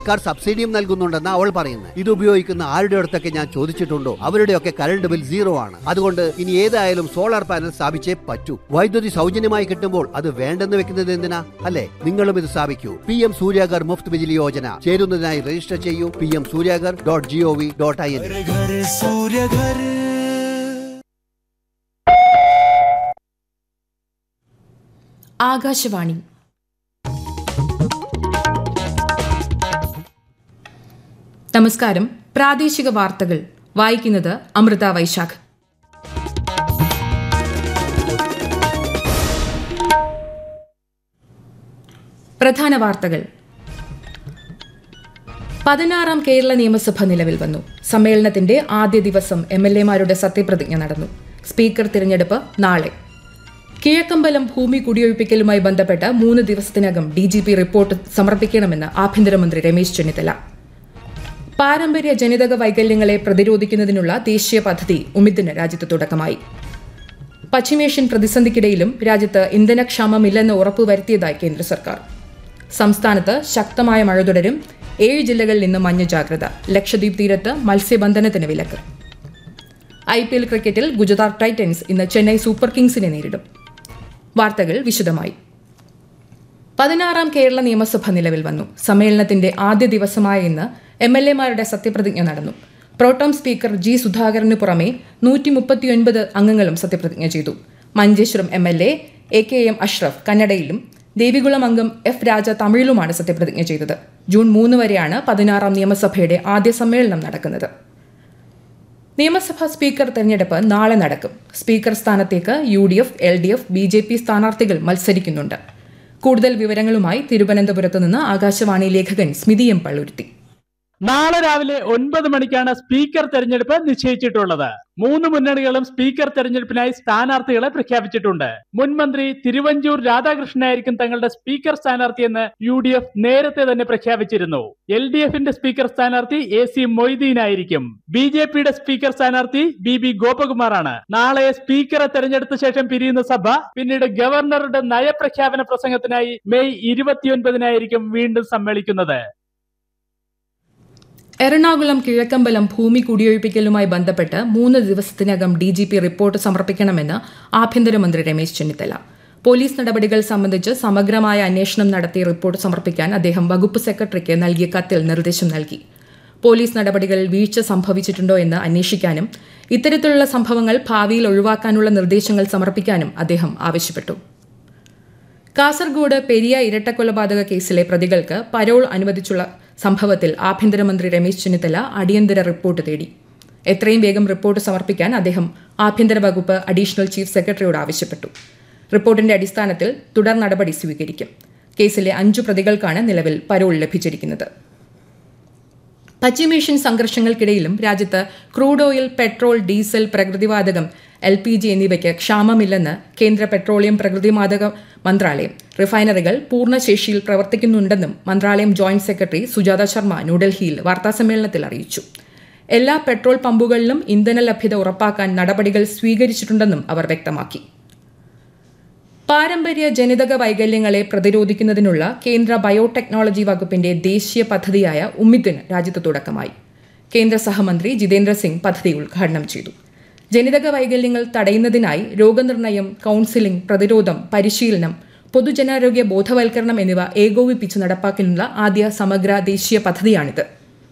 സർക്കാർ സബ്സിഡിയും നൽകുന്നുണ്ടെന്ന് അവൾ പറയുന്നത് ഇത് ഉപയോഗിക്കുന്ന ആരുടെ അടുത്തൊക്കെ ഞാൻ ചോദിച്ചിട്ടുണ്ടോ അവരുടെയൊക്കെ കറണ്ട് ബിൽ സീറോ ആണ് അതുകൊണ്ട് ഇനി ഏതായാലും സോളാർ പാനൽ സ്ഥാപിച്ചേ പറ്റൂ വൈദ്യുതി സൗജന്യമായി കിട്ടുമ്പോൾ അത് വേണ്ടെന്ന് വെക്കുന്നത് എന്തിനാ അല്ലെ നിങ്ങളും ഇത് സ്ഥാപിക്കൂ പി എം സൂര്യാഗർ മുഫ്ത് ബിജിലി യോജന ചേരുന്നതിനായി രജിസ്റ്റർ ചെയ്യൂ P M Suryaghar dot G O V dot I N घर घर सूर्य घर ആകാശവാണി നമസ്കാരം പ്രാദേശിക വാർത്തകൾ വായിക്കുന്നത് അമൃത വൈശാഖ് പ്രധാന വാർത്തകൾ പതിനാറാം കേരള നിയമസഭ നിലവിൽ വന്നു സമ്മേളനത്തിന്റെ ആദ്യ ദിവസം എം എൽ എമാരുടെ സത്യപ്രതിജ്ഞ നടന്നു സ്പീക്കർ തിരഞ്ഞെടുപ്പ് നാളെ കിഴക്കമ്പലം ഭൂമി കുടിയൊഴിപ്പിക്കലുമായി ബന്ധപ്പെട്ട് മൂന്ന് ദിവസത്തിനകം ഡി ജി പി റിപ്പോർട്ട് സമർപ്പിക്കണമെന്ന് ആഭ്യന്തരമന്ത്രി രമേശ് ചെന്നിത്തല പാരമ്പര്യ ജനിതക വൈകല്യങ്ങളെ പ്രതിരോധിക്കുന്നതിനുള്ള ദേശീയ പദ്ധതി ഉമിദിന് രാജ്യത്ത് തുടക്കമായി പശ്ചിമേഷ്യൻ പ്രതിസന്ധിക്കിടയിലും രാജ്യത്ത് ഇന്ധനക്ഷാമമില്ലെന്ന് ഉറപ്പുവരുത്തിയതായി കേന്ദ്ര സർക്കാർ സംസ്ഥാനത്ത് ശക്തമായ മഴ തുടരും ഏഴ് ജില്ലകളിൽ ഇന്ന് മഞ്ഞ ജാഗ്രത ലക്ഷദ്വീപ് തീരത്ത് മത്സ്യബന്ധനത്തിന് വിലക്ക് ഐ പി എൽ ക്രിക്കറ്റിൽ ഗുജറാത്ത് ടൈറ്റൻസ് ഇന്ന് ചെന്നൈ സൂപ്പർ കിങ്സിനെ നേരിടും വാർത്തകൾ വിശദമായി പതിനാറാം കേരള നിയമസഭ നിലവിൽ വന്നു സമ്മേളനത്തിന്റെ ആദ്യ ദിവസമായ ഇന്ന് എം എൽ എമാരുടെ സത്യപ്രതിജ്ഞ നടന്നു പ്രോട്ടോം സ്പീക്കർ ജി സുധാകരന് പുറമെ നൂറ്റി മുപ്പത്തിയൊൻപത് അംഗങ്ങളും സത്യപ്രതിജ്ഞ ചെയ്തു Manjeshwaram M L A A K M Ashraf കന്നഡയിലും ദേവികുളം അംഗം എഫ് രാജ തമിഴിലുമാണ് സത്യപ്രതിജ്ഞ ചെയ്തത് ജൂൺ മൂന്ന് വരെയാണ് പതിനാറാം നിയമസഭയുടെ ആദ്യ സമ്മേളനം നടക്കുന്നത് നിയമസഭാ സ്പീക്കർ തെരഞ്ഞെടുപ്പ് നാളെ നടക്കും സ്പീക്കർ സ്ഥാനത്തേക്ക് U D F L D F B J P സ്ഥാനാർത്ഥികൾ മത്സരിക്കുന്നുണ്ട് കൂടുതൽ വിവരങ്ങളുമായി തിരുവനന്തപുരത്ത് നിന്ന് ആകാശവാണി ലേഖകൻ സ്മിതി എം പള്ളുരുത്തി നാളെ രാവിലെ ഒൻപത് മണിക്കാണ് സ്പീക്കർ തെരഞ്ഞെടുപ്പ് നിശ്ചയിച്ചിട്ടുള്ളത് മൂന്ന് മുന്നണികളും സ്പീക്കർ തെരഞ്ഞെടുപ്പിനായി സ്ഥാനാർത്ഥികളെ പ്രഖ്യാപിച്ചിട്ടുണ്ട് മുൻമന്ത്രി തിരുവഞ്ചൂർ രാധാകൃഷ്ണനായിരിക്കും തങ്ങളുടെ സ്പീക്കർ സ്ഥാനാർത്ഥിയെന്ന് യു ഡി എഫ് നേരത്തെ തന്നെ പ്രഖ്യാപിച്ചിരുന്നു എൽ ഡി എഫിന്റെ സ്പീക്കർ സ്ഥാനാർത്ഥി എ സി മൊയ്തീനായിരിക്കും ബി ജെ പിയുടെ സ്പീക്കർ സ്ഥാനാർത്ഥി ബി ബി ഗോപകുമാറാണ് നാളെ സ്പീക്കറെ തെരഞ്ഞെടുത്ത ശേഷം പിരിയുന്ന സഭ പിന്നീട് ഗവർണറുടെ നയപ്രഖ്യാപന പ്രസംഗത്തിനായി മെയ് ഇരുപത്തിയൊൻപതിനായിരിക്കും വീണ്ടും സമ്മേളിക്കുന്നത് എറണാകുളം കിഴക്കമ്പലം ഭൂമി കുടിയൊഴിപ്പിക്കലുമായി ബന്ധപ്പെട്ട് മൂന്ന് ദിവസത്തിനകം ഡി ജി പി റിപ്പോർട്ട് സമർപ്പിക്കണമെന്ന് ആഭ്യന്തരമന്ത്രി രമേശ് ചെന്നിത്തല പോലീസ് നടപടികൾ സംബന്ധിച്ച് സമഗ്രമായ അന്വേഷണം നടത്തി റിപ്പോർട്ട് സമർപ്പിക്കാൻ അദ്ദേഹം വകുപ്പ് സെക്രട്ടറിക്ക് നൽകിയ കത്തിൽ നിർദ്ദേശം നൽകി പോലീസ് നടപടികളിൽ വീഴ്ച സംഭവിച്ചിട്ടുണ്ടോ എന്ന് അന്വേഷിക്കാനും ഇത്തരത്തിലുള്ള സംഭവങ്ങൾ ഭാവിയിൽ ഒഴിവാക്കാനുള്ള നിർദ്ദേശങ്ങൾ സമർപ്പിക്കാനും അദ്ദേഹം ആവശ്യപ്പെട്ടു കാസർഗോഡ് പെരിയ ഇരട്ടക്കൊലപാതക കേസിലെ പ്രതികൾക്ക് പരോൾ അനുവദിച്ചുള്ള സംഭവത്തിൽ ആഭ്യന്തരമന്ത്രി രമേശ് ചെന്നിത്തല അടിയന്തര റിപ്പോർട്ട് തേടി എത്രയും വേഗം റിപ്പോർട്ട് സമർപ്പിക്കാൻ അദ്ദേഹം ആഭ്യന്തര വകുപ്പ് അഡീഷണൽ ചീഫ് സെക്രട്ടറിയോട് ആവശ്യപ്പെട്ടു റിപ്പോർട്ടിന്റെ അടിസ്ഥാനത്തിൽ തുടർ നടപടി സ്വീകരിക്കും കേസിലെ അഞ്ചു പ്രതികൾക്കാണ് നിലവിൽ പരോൾ ലഭിച്ചിരിക്കുന്നത് പശ്ചിമേഷ്യൻ സംഘർഷങ്ങൾക്കിടയിലും രാജ്യത്ത് ക്രൂഡ് ഓയിൽ പെട്രോൾ ഡീസൽ പ്രകൃതിവാതകം എൽ പി ജി എന്നിവയ്ക്ക് ക്ഷാമമില്ലെന്ന് കേന്ദ്ര പെട്രോളിയം പ്രകൃതിവാതക മന്ത്രാലയം റിഫൈനറികൾ പൂർണ്ണശേഷിയിൽ പ്രവർത്തിക്കുന്നുണ്ടെന്നും മന്ത്രാലയം ജോയിന്റ് സെക്രട്ടറി സുജാത ശർമ്മ ന്യൂഡൽഹിയിൽ വാർത്താസമ്മേളനത്തിൽ അറിയിച്ചു എല്ലാ പെട്രോൾ പമ്പുകളിലും ഇന്ധന ലഭ്യത ഉറപ്പാക്കാൻ നടപടികൾ സ്വീകരിച്ചിട്ടുണ്ടെന്നും അവർ വ്യക്തമാക്കി പാരമ്പര്യ ജനിതക വൈകല്യങ്ങളെ പ്രതിരോധിക്കുന്നതിനുള്ള കേന്ദ്ര ബയോടെക്നോളജി വകുപ്പിന്റെ ദേശീയ പദ്ധതിയായ ഉമ്മിദിന് രാജ്യത്ത് തുടക്കമായി കേന്ദ്ര സഹമന്ത്രി ജിതേന്ദ്ര സിംഗ് പദ്ധതി ഉദ്ഘാടനം ചെയ്തു ജനിതക വൈകല്യങ്ങൾ തടയുന്നതിനായി രോഗനിർണയം കൌൺസിലിംഗ് പ്രതിരോധം പരിശീലനം പൊതുജനാരോഗ്യ ബോധവൽക്കരണം എന്നിവ ഏകോപിപ്പിച്ച് നടപ്പാക്കാനുള്ള ആദ്യ സമഗ്ര ദേശീയ പദ്ധതിയാണിത്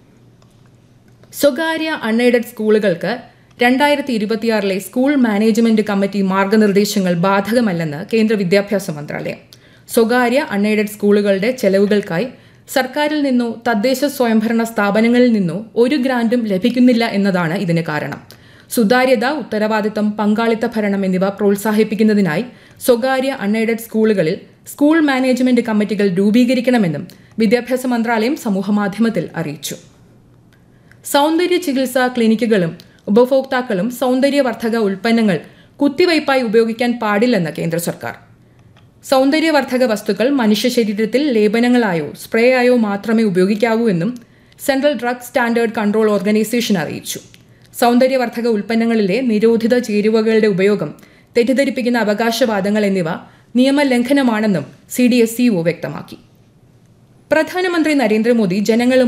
സ്വകാര്യ അൺഎയ്ഡഡ് സ്കൂളുകൾക്ക് രണ്ടായിരത്തി ഇരുപത്തിയാറിലെ സ്കൂൾ മാനേജ്മെന്റ് കമ്മിറ്റി മാർഗനിർദ്ദേശങ്ങൾ ബാധകമല്ലെന്ന് കേന്ദ്ര വിദ്യാഭ്യാസ മന്ത്രാലയം സ്വകാര്യ അൺഎയ്ഡഡ് സ്കൂളുകളുടെ ചെലവുകൾക്കായി സർക്കാരിൽ നിന്നോ തദ്ദേശ സ്വയംഭരണ സ്ഥാപനങ്ങളിൽ നിന്നോ ഒരു ഗ്രാന്റും ലഭിക്കുന്നില്ല എന്നതാണ് ഇതിന് കാരണം സുതാര്യത ഉത്തരവാദിത്തം പങ്കാളിത്ത ഭരണം എന്നിവ പ്രോത്സാഹിപ്പിക്കുന്നതിനായി സ്വകാര്യ അൺഎയ്ഡഡ് സ്കൂളുകളിൽ സ്കൂൾ മാനേജ്മെന്റ് കമ്മിറ്റികൾ രൂപീകരിക്കണമെന്നും വിദ്യാഭ്യാസ മന്ത്രാലയം സമൂഹമാധ്യമത്തിൽ അറിയിച്ചു സൗന്ദര്യ ചികിത്സാ ക്ലിനിക്കുകളും ഉപഭോക്താക്കളും സൗന്ദര്യവർദ്ധക ഉൽപ്പന്നങ്ങൾ കുത്തിവയ്പായി ഉപയോഗിക്കാൻ പാടില്ലെന്ന് കേന്ദ്ര സർക്കാർ സൗന്ദര്യവർദ്ധക വസ്തുക്കൾ മനുഷ്യ ശരീരത്തിൽ ലേപനങ്ങളായോ സ്പ്രേ ആയോ മാത്രമേ ഉപയോഗിക്കാവൂ എന്നും central drug standard control organisation അറിയിച്ചു സൗന്ദര്യവർദ്ധക ഉൽപ്പന്നങ്ങളിലെ നിരോധിത ചേരുവകളുടെ ഉപയോഗം തെറ്റിദ്ധരിപ്പിക്കുന്ന അവകാശവാദങ്ങൾ എന്നിവ നിയമലംഘനമാണെന്നും സി ഡി എസ് വ്യക്തമാക്കി പ്രധാനമന്ത്രി നരേന്ദ്രമോദി ജനങ്ങളുമായി